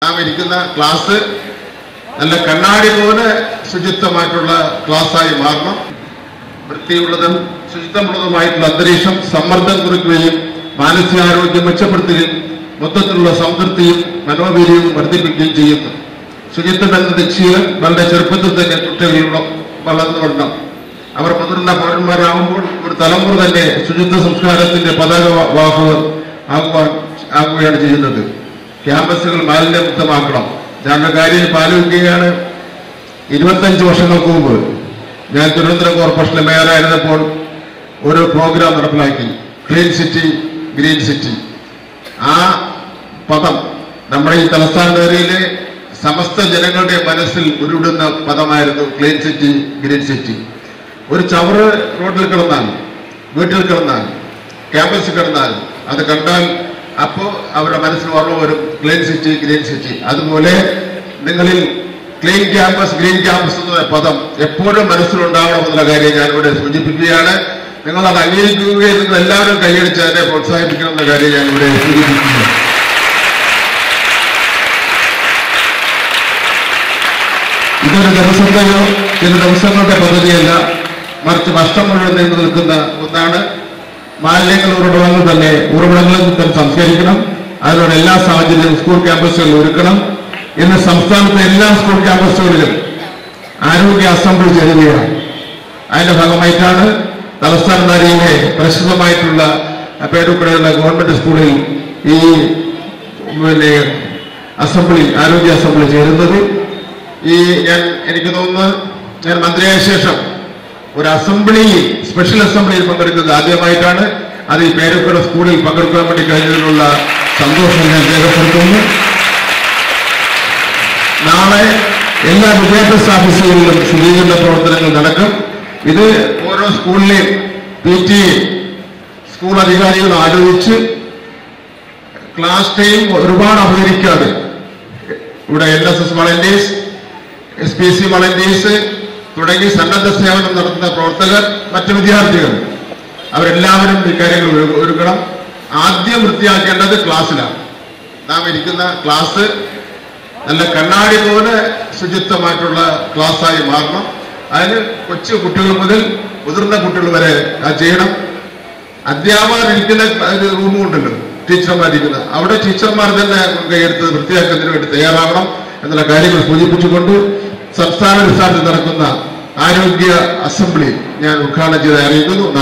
നാം ഇരിക്കുന്ന ക്ലാസ് നല്ല കണ്ണാടി പോലെ ശുചിത്വമായിട്ടുള്ള ക്ലാസ്സായി മാറണം വൃത്തിയുള്ളതും ശുചിത്വമുള്ളതുമായിട്ടുള്ള അന്തരീക്ഷം സമ്മർദ്ദം കുറയ്ക്കുകയും മാനസികാരോഗ്യം മെച്ചപ്പെടുത്തുകയും മൊത്തത്തിലുള്ള സംതൃപ്തിയും മനോവീര്യവും വർദ്ധിപ്പിക്കുകയും ചെയ്യുന്നു ശുചിത്വം എന്ന ലക്ഷ്യം വളരെ ചെറുപ്പത്തിൽ തന്നെ കുട്ടികളിലൂടെ വളർന്നു വരണം അവർ മുതിർന്ന പൗരന്മാരാകുമ്പോൾ ഒരു തലമുറ തന്നെ ശുചിത്വ സംസ്കാരത്തിന്റെ പതാക വാഹകർ ആകുവാൻ ആകുകയാണ് ചെയ്യുന്നത് ക്യാമ്പസുകൾ മാലിന്യമുക്തമാക്കണം ഞങ്ങളുടെ കാര്യം പാലിക്കുകയാണ് ഇരുപത്തഞ്ച് വർഷങ്ങൾക്ക് മുമ്പ് ഞാൻ തിരുവനന്തപുരം കോർപ്പറേഷനിലെ മേയറായിരുന്നപ്പോൾ ഒരു പ്രോഗ്രാം നടപ്പിലാക്കി ക്ലീൻ സിറ്റി ഗ്രീൻ സിറ്റി ആ പദം നമ്മുടെ ഈ തലസ്ഥാന നഗരിയിലെ സമസ്ത ജനങ്ങളുടെ മനസ്സിൽ ഉരുടുന്ന പദമായിരുന്നു ക്ലീൻ സിറ്റി ഗ്രീൻ സിറ്റി ഒരു ചവറ് റോഡിൽ കിടന്നാൽ വീട്ടിൽ കിടന്നാൽ ക്യാമ്പസിൽ കിടന്നാൽ അത് കണ്ടാൽ അപ്പോൾ അവരുടെ മനസ്സിൽ ഓർമ്മ വരും ക്ലീൻ സിറ്റി ഗ്രീൻ സിറ്റി അതുപോലെ നിങ്ങളിൽ ക്ലീൻ ക്യാമ്പസ് ഗ്രീൻ ക്യാമ്പസ് എന്ന പദം എപ്പോഴും മനസ്സിലുണ്ടാവണമെന്നുള്ള കാര്യം ഞാൻ ഇവിടെ സൂചിപ്പിക്കുകയാണ് നിങ്ങൾ അത് അംഗീകരിക്കുകയും നിങ്ങൾ എല്ലാവരും കൈയടിച്ച് അതിനെ പ്രോത്സാഹിപ്പിക്കണമെന്ന കാര്യം ഞാൻ ഇവിടെ സൂചിപ്പിക്കുന്നു ഇതൊരു ദിവസത്തെയോ ചില ദിവസങ്ങളുടെ പദ്ധതിയല്ല മറിച്ച് വർഷം മുഴുവൻ നീണ്ടു നിൽക്കുന്ന ഒന്നാണ് മാലിന്യങ്ങൾ ഉറവിടങ്ങൾ തന്നെ ഉറവിടങ്ങളിൽ തന്നെ സംസ്കരിക്കണം അതിനുള്ള എല്ലാ സാഹചര്യവും സ്കൂൾ ക്യാമ്പസുകളിൽ ഒരുക്കണം ഇന്ന് സംസ്ഥാനത്തെ എല്ലാ സ്കൂൾ ക്യാമ്പസുകളിലും ആരോഗ്യ അസംബ്ലി ചേരുകയാണ് അതിന്റെ ഭാഗമായിട്ടാണ് തലസ്ഥാന നഗരിയിലെ പ്രസിദ്ധമായിട്ടുള്ള പേരുക്കടയുള്ള ഗവൺമെന്റ് സ്കൂളിൽ ഈ പിന്നെ അസംബ്ലി ആരോഗ്യ അസംബ്ലി ചേരുന്നത് ഈ ഞാൻ എനിക്ക് തോന്നുന്നു ഞാൻ മന്ത്രിയായ ശേഷം ഒരു അസംബ്ലിയിൽ സ്പെഷ്യൽ അസംബ്ലിയിൽ പങ്കെടുക്കുന്നത് ആദ്യമായിട്ടാണ് അത് ഈ പേരുക്കട സ്കൂളിൽ പങ്കെടുക്കാൻ വേണ്ടി കഴിഞ്ഞതിനുള്ള സന്തോഷം ഞാൻ രേഖപ്പെടുത്തുന്നു നാളെ എല്ലാ വിദ്യാഭ്യാസ ഓഫീസുകളിലും ശുചീകരണ പ്രവർത്തനങ്ങൾ നടക്കും ഇത് ഓരോ സ്കൂളിലെയും പി ടി സ്കൂൾ അധികാരികൾ ആലോചിച്ച് ക്ലാസ് ടൈം ഒരുപാട് അവതരിക്കാതെ ഇവിടെ N S S volunteers S P C volunteers തുടങ്ങി സന്നദ്ധ സേവനം നടത്തുന്ന പ്രവർത്തകർ മറ്റു വിദ്യാർത്ഥികൾ അവരെല്ലാവരും ഇക്കാര്യങ്ങൾ ഒരു- ഒരുക്കണം ആദ്യം വൃത്തിയാക്കേണ്ടത് ക്ലാസ്സിലാണ് നാം ഇരിക്കുന്ന ക്ലാസ് നല്ല കണ്ണാടി പോലെ ശുചിത്വമായിട്ടുള്ള ക്ലാസ്സായി മാറണം അതിന് കൊച്ചു കുട്ടികൾ മുതൽ മുതിർന്ന കുട്ടികൾ വരെ അത് ചെയ്യണം അധ്യാപകർ ഇരിക്കുന്ന ഒരു റൂമും ഉണ്ടല്ലോ ടീച്ചർമാരിക്കുന്ന അവിടെ ടീച്ചർമാർ തന്നെ മുൻകൈയെടുത്ത് വൃത്തിയാക്കുന്നതിന് വേണ്ടി തയ്യാറാകണം എന്നുള്ള കാര്യങ്ങൾ സൂചിപ്പിച്ചുകൊണ്ട് സംസ്ഥാന അടിസ്ഥാനത്തിൽ നടക്കുന്ന ആരോഗ്യ അസംബ്ലി ഞാൻ ഉദ്ഘാടനം ചെയ്ത് അറിയിക്കുന്നു